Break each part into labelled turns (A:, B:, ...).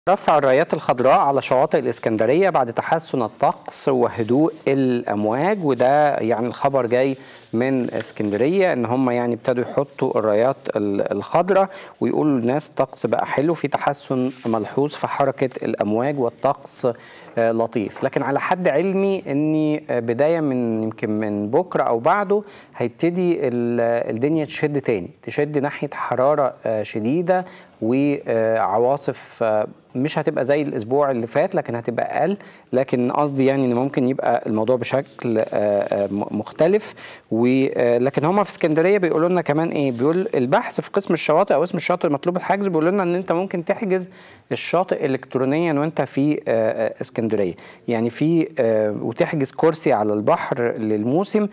A: رفع الرايات الخضراء على شواطئ الإسكندرية بعد تحسن الطقس وهدوء الأمواج وده يعني الخبر جاي من اسكندرية إن هم يعني ابتدوا يحطوا الرايات ال- الخضراء ويقولوا للناس الطقس بقى حلو في تحسن ملحوظ في حركة الأمواج والطقس آه، لطيف لكن على حد علمي إن آه، بداية من يمكن من بكرة أو بعده هيبتدي ال- الدنيا تشد تاني تشد ناحية حرارة آه، شديدة وعواصف آه، مش هتبقى زي الاسبوع اللي فات لكن هتبقى اقل لكن قصدي يعني ان ممكن يبقى الموضوع بشكل آه، آه، م- مختلف ولكن هم في اسكندريه بيقولوا لنا كمان ايه بيقول البحث في قسم الشواطئ او اسم الشاطئ مطلوب الحجز بيقولوا لنا ان انت ممكن تحجز الشاطئ الكترونيا وانت في آه، آه، اسكندريه يعني في آه، وتحجز كرسي على البحر للموسم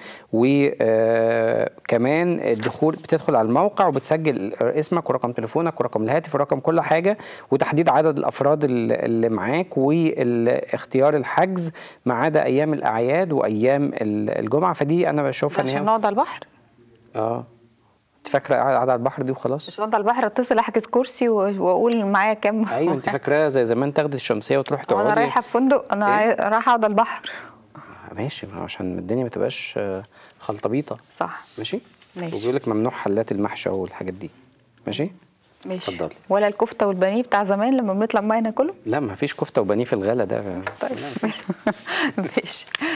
A: وكمان الدخول بتدخل على الموقع وبتسجل اسمك ورقم تليفونك ورقم الهاتف ورقم كل حاجه وتحديد عدد الافراد اللي اللي معاك واختيار الحجز ما عدا ايام الاعياد وايام ال- الجمعه فدي انا بشوفها ان
B: عشان
A: هي
B: نقعد على البحر
A: اه انت فاكره قاعد على البحر دي وخلاص
B: عشان نقعد على البحر اتصل احجز كرسي و- واقول معايا كام
A: ايوه انت فاكراها زي زمان تاخدي الشمسيه وتروحي
B: وانا
A: تقعدي
B: رايحه في فندق انا
A: إيه؟
B: عاي- رايحه اقعد على البحر
A: ماشي ما هو عشان الدنيا ما تبقاش آه، خلطبيطه
B: صح
A: ماشي
B: ماشي.
A: وبيقول لك ممنوع حلات المحشى والحاجات دي ماشي
B: ماشي
A: اتفضلي.
B: ولا الكفته والبانيه بتاع زمان لما بنطلع معانا كله
A: لا ما فيش كفته وبانيه في الغلا ده
B: طيب ماشي